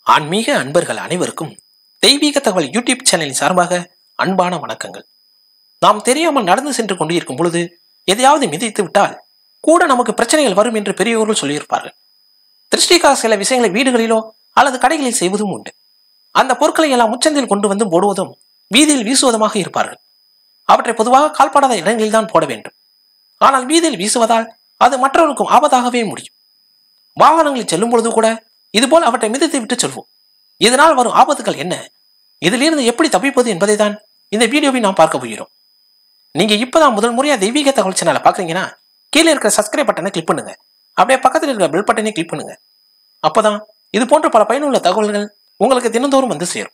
ஆன்மீக அன்பர்கள் அனைவருக்கும் தெய்வீக தகவல் யூடியூப் சேனலின் சார்பாக அன்பான வணக்கங்கள் நாம் தெரியாமல் நடந்து சென்று கொண்டிருக்கும் பொழுது எதையாவது மிதித்து விட்டால் கூட நமக்கு பிரச்சனைகள் வரும் என்று பெரியவர்கள் சொல்லியிருப்பார்கள் திருஷ்டிக்காக சில விஷயங்களை வீடுகளிலோ அல்லது கடைகளில் செய்வதும் உண்டு அந்த பொருட்களை எல்லாம் உச்சந்தில் கொண்டு வந்து போடுவதும் வீதியில் வீசுவதுமாக இருப்பார்கள் அவற்றை பொதுவாக கால்படாத இடங்களில் தான் போட வேண்டும் ஆனால் வீதியில் வீசுவதால் அது மற்றவருக்கும் ஆபத்தாகவே முடியும் வாகனங்களில் செல்லும் பொழுது கூட இதுபோல் அவற்றை மிதித்து விட்டு செல்வோம் இதனால் வரும் ஆபத்துகள் என்ன இதிலிருந்து எப்படி தப்பிப்பது என்பதை தான் இந்த வீடியோவை நாம் பார்க்க போகிறோம் நீங்க இப்பதான் முதல் முறையா தெய்வீக தகவல் சேனலை பாக்குறீங்கன்னா கீழே இருக்கிற சப்ஸ்கிரைப் பட்டனை கிளிக் பண்ணுங்க அப்படியே பக்கத்தில் இருக்கிற பெல் பட்டனை கிளிக் பண்ணுங்க அப்பதான் இது போன்ற பல பயனுள்ள தகவல்கள் உங்களுக்கு தினந்தோறும் வந்து சேரும்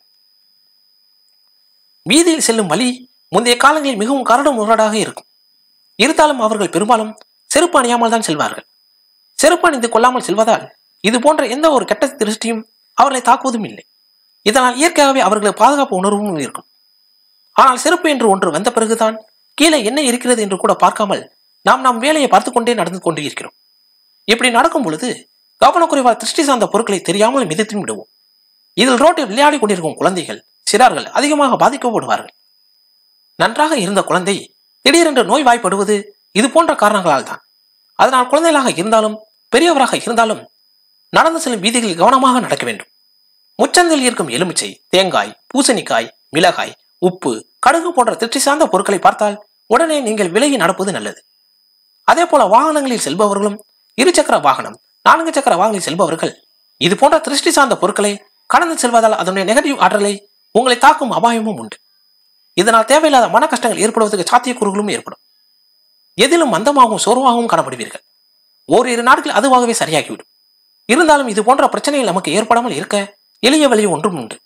வீதியில் செல்லும் வழி முந்தைய காலங்களில் மிகவும் கரடு முரடாக இருக்கும் இருந்தாலும் அவர்கள் பெரும்பாலும் செருப்பு அணியாமல் தான் செல்வார்கள் செருப்பு அணிந்து கொள்ளாமல் செல்வதால் இது போன்ற எந்த ஒரு கெட்ட திருஷ்டியும் அவர்களை தாக்குவதும் இல்லை இதனால் இயற்கையாகவே அவர்களுக்கு பாதுகாப்பு உணர்வும் இருக்கும் ஆனால் செருப்பு என்று ஒன்று வந்த பிறகுதான் கீழே என்ன இருக்கிறது என்று கூட பார்க்காமல் நாம் நம் வேலையை பார்த்து கொண்டே நடந்து கொண்டு இருக்கிறோம் இப்படி நடக்கும் பொழுது கவனக்குறைவால் திருஷ்டி சார்ந்த பொருட்களை தெரியாமல் மிதித்து விடுவோம் இதில் ரோட்டில் விளையாடி கொண்டிருக்கும் குழந்தைகள் சிறார்கள் அதிகமாக பாதிக்கப்படுவார்கள் நன்றாக இருந்த குழந்தை திடீரென்று நோய்வாய்ப்படுவது இது போன்ற காரணங்களால் தான் அதனால் குழந்தைகளாக இருந்தாலும் பெரியவராக இருந்தாலும் நடந்து செல்லும் வீதிகளில் கவனமாக நடக்க வேண்டும் முச்சந்தில் இருக்கும் எலுமிச்சை தேங்காய் பூசணிக்காய் மிளகாய் உப்பு கடுகு போன்ற திருச்சி சார்ந்த பொருட்களை பார்த்தால் உடனே நீங்கள் விலகி நடப்பது நல்லது அதே போல வாகனங்களில் செல்பவர்களும் இருசக்கர வாகனம் நான்கு சக்கர வாகனங்களில் செல்பவர்கள் இது போன்ற திருஷ்டி சார்ந்த பொருட்களை கடந்து செல்வதால் அதனுடைய நெகட்டிவ் ஆற்றலை உங்களை தாக்கும் அபாயமும் உண்டு இதனால் தேவையில்லாத மன கஷ்டங்கள் ஏற்படுவதற்கு சாத்தியக்கூறுகளும் ஏற்படும் எதிலும் மந்தமாகவும் சோர்வாகவும் காணப்படுவீர்கள் ஓரிரு நாட்கள் அதுவாகவே சரியாகிவிடும் இருந்தாலும் இது போன்ற பிரச்சனைகள் நமக்கு ஏற்படாமல் இருக்க எளிய வழி ஒன்றும் உண்டு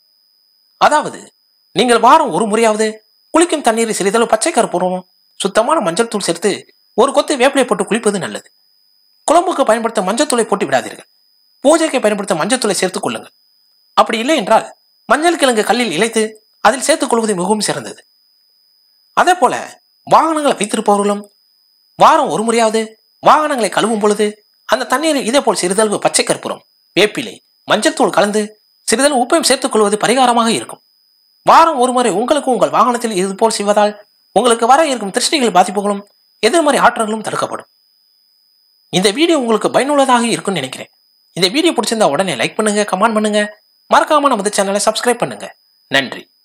அதாவது நீங்கள் வாரம் ஒரு முறையாவது குளிக்கும் தண்ணீரில் சிறிதளவு பச்சை கருப்பூரமும் சுத்தமான மஞ்சள் தூள் சேர்த்து ஒரு கொத்து வேப்பிலை போட்டு குளிப்பது நல்லது குழம்புக்கு பயன்படுத்த மஞ்சள் தூளை போட்டு விடாதீர்கள் பூஜைக்கு பயன்படுத்த மஞ்சள் தூளை சேர்த்துக் கொள்ளுங்கள் அப்படி இல்லை என்றால் மஞ்சள் கிழங்கு கல்லில் இழைத்து அதில் சேர்த்துக் கொள்வது மிகவும் சிறந்தது அதே போல வாகனங்களை வைத்திருப்பவர்களும் வாரம் ஒரு முறையாவது வாகனங்களை கழுவும் பொழுது அந்த தண்ணீரில் இதே போல் சிறிதளவு பச்சை கற்பூரம் வேப்பிலை மஞ்சள் தூள் கலந்து சிறிதளவு உப்பையும் சேர்த்துக் கொள்வது பரிகாரமாக இருக்கும் வாரம் ஒரு முறை உங்களுக்கும் உங்கள் வாகனத்தில் இது போல் செய்வதால் உங்களுக்கு வர இருக்கும் திருஷ்டிகள் பாதிப்புகளும் எதிர்மறை ஆற்றல்களும் தடுக்கப்படும் இந்த வீடியோ உங்களுக்கு பயனுள்ளதாக இருக்கும்னு நினைக்கிறேன் இந்த வீடியோ பிடிச்சிருந்தா உடனே லைக் பண்ணுங்க கமெண்ட் பண்ணுங்க மறக்காம நமது சேனலை சப்ஸ்கிரைப் பண்ணுங்க நன்றி